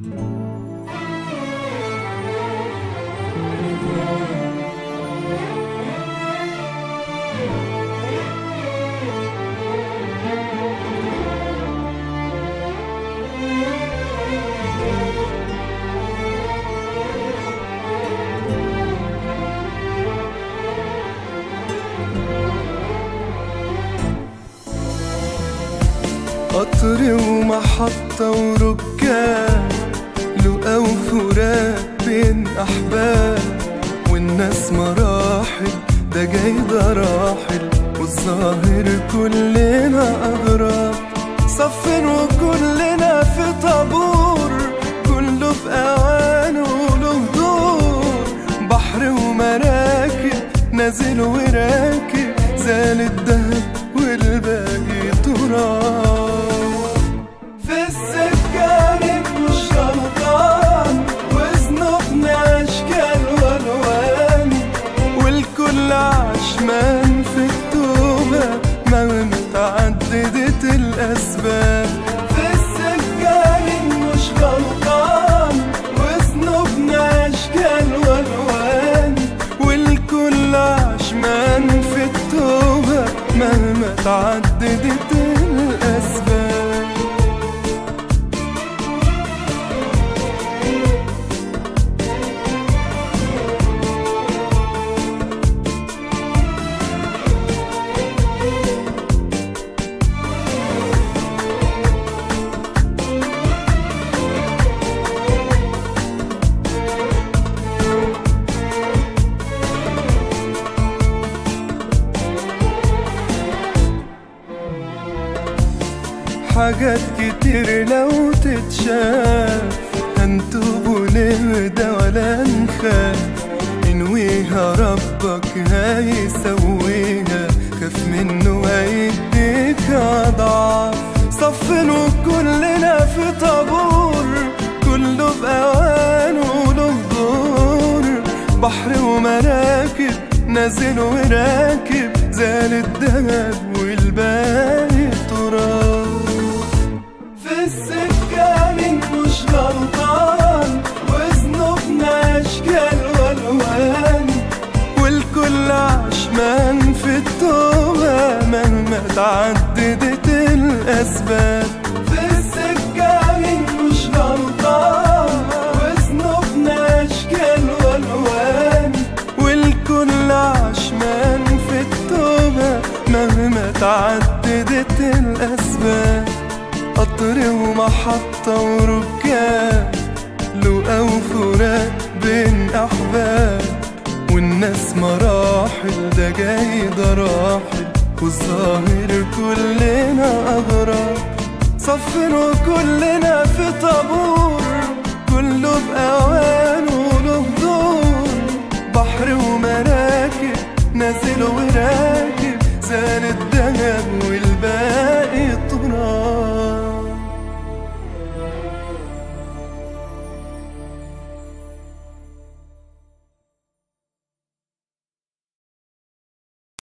قطر ومحطة وركاب لقا وفراق بين أحباب والناس مراحل ده جاي ده راحل والظاهر كلنا أغراب صفين وكلنا في طابور كله في أوانه وله دور بحر ومراكب نازل وراكب زال الدهب والباقي تراب في السكان مش غلطان وذنوبنا اشكال والوان والكل عشمان في التوبة مهما تعددت الاسباب في السكان مش غلطان وذنوبنا اشكال والوان والكل عشمان في التوبة مهما تعددت الاسباب حاجات كتير لو تتشاف هنتوب ونهدى ولا نخاف انويها ربك هيسويها خاف منه هيديك اضعاف صفن وكلنا في طابور كله بأوانه وله دور بحر ومراكب نازل وراكب زال الدهب والباقي تراب في السكان مش غلطان وذنوبنا اشكال والوان والكل عشمان في التوبة مهما تعددت الاسباب في السكان مش غلطان وذنوبنا اشكال والوان والكل عشمان في التوبة مهما تعددت الاسباب قطر ومحطة وركاب لقا وفراق بين أحباب والناس مراحل ده جاي ده راحل والظاهر كلنا أغراب صفن وكلنا في طابور كله بأوانه